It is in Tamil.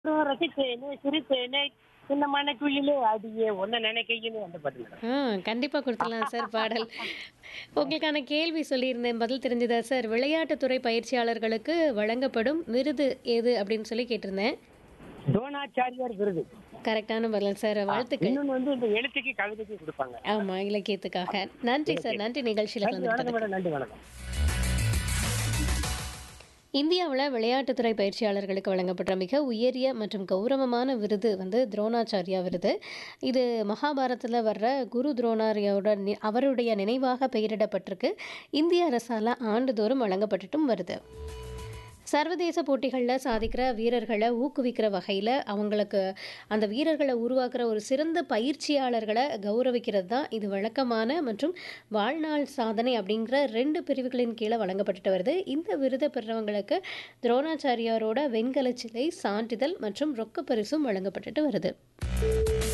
ரசித்தேனே சிரித்தேனே சின்ன மனைக்குயிலே அடியே ஒன்ன நினைக்கையிலே அந்த பாட்டு மேடம் ஆ கண்டிப்பாக கொடுத்துடலாம் சார் பாடல் உங்களுக்கான கேள்வி சொல்லியிருந்தேன் பதில் தெரிஞ்சதா சார் விளையாட்டுத்துறை பயிற்சியாளர்களுக்கு வழங்கப்படும் விருது எது அப்படின்னு சொல்லி கேட்டிருந்தேன் துரோணாச்சாரியார் விருது கரெக்டான பதில் சார் வாழ்த்துக்கள் இன்னொன்னு வந்து இந்த எழுத்துக்கு கவிதைக்கு கொடுப்பாங்க ஆமா இலக்கியத்துக்காக நன்றி சார் நன்றி நிகழ்ச்சியில் நன்றி வணக்கம் கலந்துக்கிட்டதுக்கு மேடம் நன்றி வணக்கம் இந்தியாவில் விளையாட்டுத்துறை பயிற்சியாளர்களுக்கு வழங்கப்பட்ட மிக உயரிய மற்றும் கௌரவமான விருது வந்து துரோணாச்சாரியா விருது இது மகாபாரதத்தில் வர்ற குரு துரோணாரியோட நி- அவருடைய நினைவாக பெயரிடப்பட்டிருக்கு இந்திய அரசால் ஆண்டுதோறும் வழங்கப்பட்டுட்டும் வருது சர்வதேச போட்டிகளில் சாதிக்கிற வீரர்களை ஊக்குவிக்கிற வகையில் அவங்களுக்கு அந்த வீரர்களை உருவாக்குற ஒரு சிறந்த பயிற்சியாளர்களை கௌரவிக்கிறது தான் இது வழக்கமான மற்றும் வாழ்நாள் சாதனை அப்படிங்கிற ரெண்டு பிரிவுகளின் கீழே வழங்கப்பட்டுட்டு வருது இந்த விருதை பெறுறவங்களுக்கு துரோணாச்சாரியாரோட வெண்கல சிலை சான்றிதழ் மற்றும் ரொக்க பரிசும் வழங்கப்பட்டுட்டு வருது